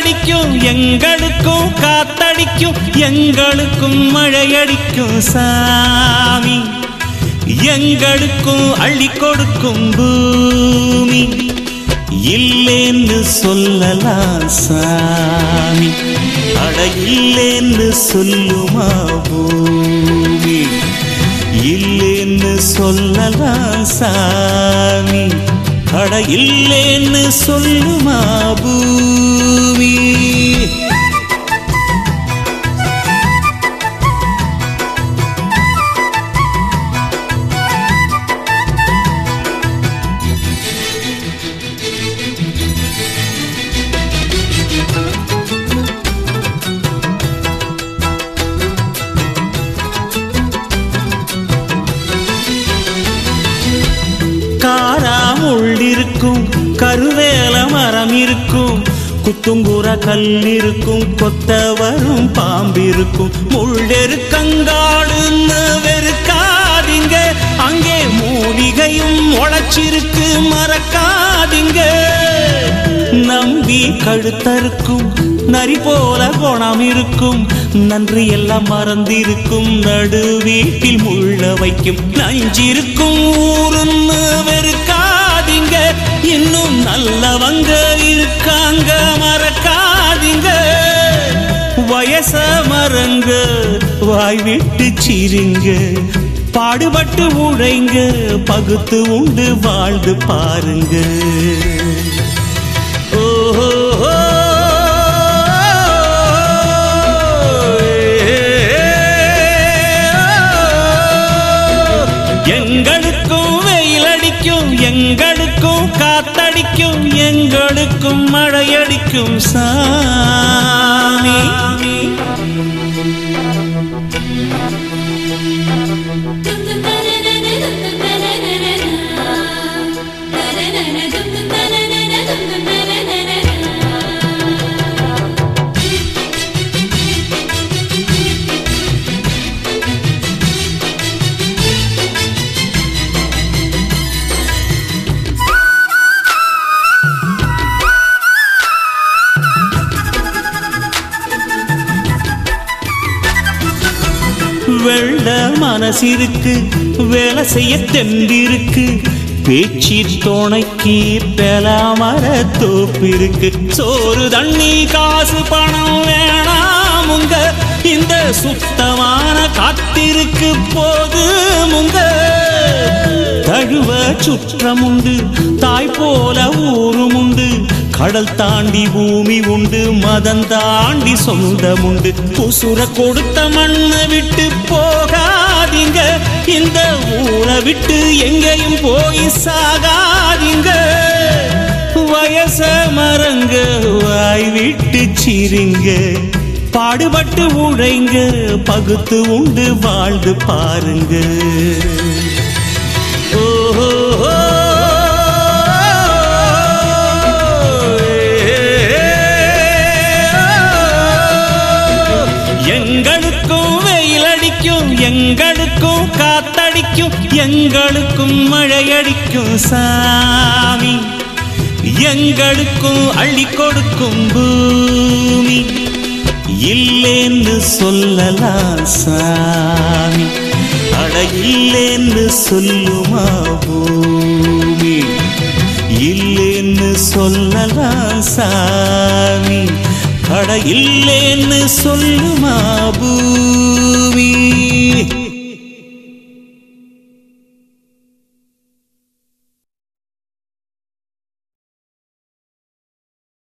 அடிக்கும் எங்களுக்கும் காத்தடிக்கும் எங்களுக்கும் மழையடிக்கும் சாமி எங்களுக்கும் அள்ளி கொடுக்கும் பூமி இல்லேன்னு சொல்லலாம் சாமி அட இல்லேன்னு சொல்லுமா பூமி இல்லேன்னு சொல்லலாம் சாமி அட இல்லேன்னு சொல்லுமா பூமி காராமுள் இருக்கும் கருவேல மரம் இருக்கும் குத்துங்குற கல் இருக்கும் கொத்த வரும் பாம்பிருக்கும் முள்ளெருக்கங்காடுன்னு வெறுக்காதீங்க அங்கே மூலிகையும் முளைச்சிருக்கு மறக்காதீங்க நம்பி கழுத்தறுக்கும் நரி போல குணம் இருக்கும் நன்றி எல்லாம் மறந்திருக்கும் நடு வீட்டில் முள்ள வைக்கும் நஞ்சிருக்கும் ஊருன்னு வெறுக்காதீங்க இன்னும் நல்லவங்க இருக்காங்க மறக்காதீங்க வயச மறங்க வாய் விட்டு சிரிங்க பாடுபட்டு உழைங்க பகுத்து உண்டு வாழ்ந்து பாருங்க ஓஹோ எங்களுக்கும் வெயில் அடிக்கும் எங்களுக்கும் காத்தடிக்கும் எங்களுக்கும் மழையடிக்கும் சாமி வெள்ள மனசிருக்கு வேலை செய்ய தெம்பிருக்கு பேச்சு துணைக்கு பெலாமர தோப்பிருக்கு சோறு தண்ணி காசு பணம் வேணாமுங்க இந்த சுத்தமான காத்திருக்கு போதுமுங்க தழுவ சுற்றமுண்டு தாய் போல ஊருமுண்டு கடல் தாண்டி பூமி உண்டு மதம் தாண்டி சொந்தமுண்டு புசுர கொடுத்த மண்ணை விட்டு போகாதீங்க இந்த ஊரை விட்டு எங்கேயும் போய் சாகாதீங்க வயச மரங்க வாய் விட்டு சிரிங்க பாடுபட்டு உழைங்க பகுத்து உண்டு வாழ்ந்து பாருங்க ஓஹோ எங்களுக்கும் வெயில் அடிக்கும் எங்களுக்கும் காத்தடிக்கும் எங்களுக்கும் மழையடிக்கும் சாமி எங்களுக்கும் அள்ளி கொடுக்கும் பூமி இல்லேன்னு சொல்லலாம் சாமி அட இல்லேன்னு சொல்லுமா பூமி இல்லேன்னு சொல்லலாம் சாமி அட இல்லேன்னு சொல்லுமா பூமி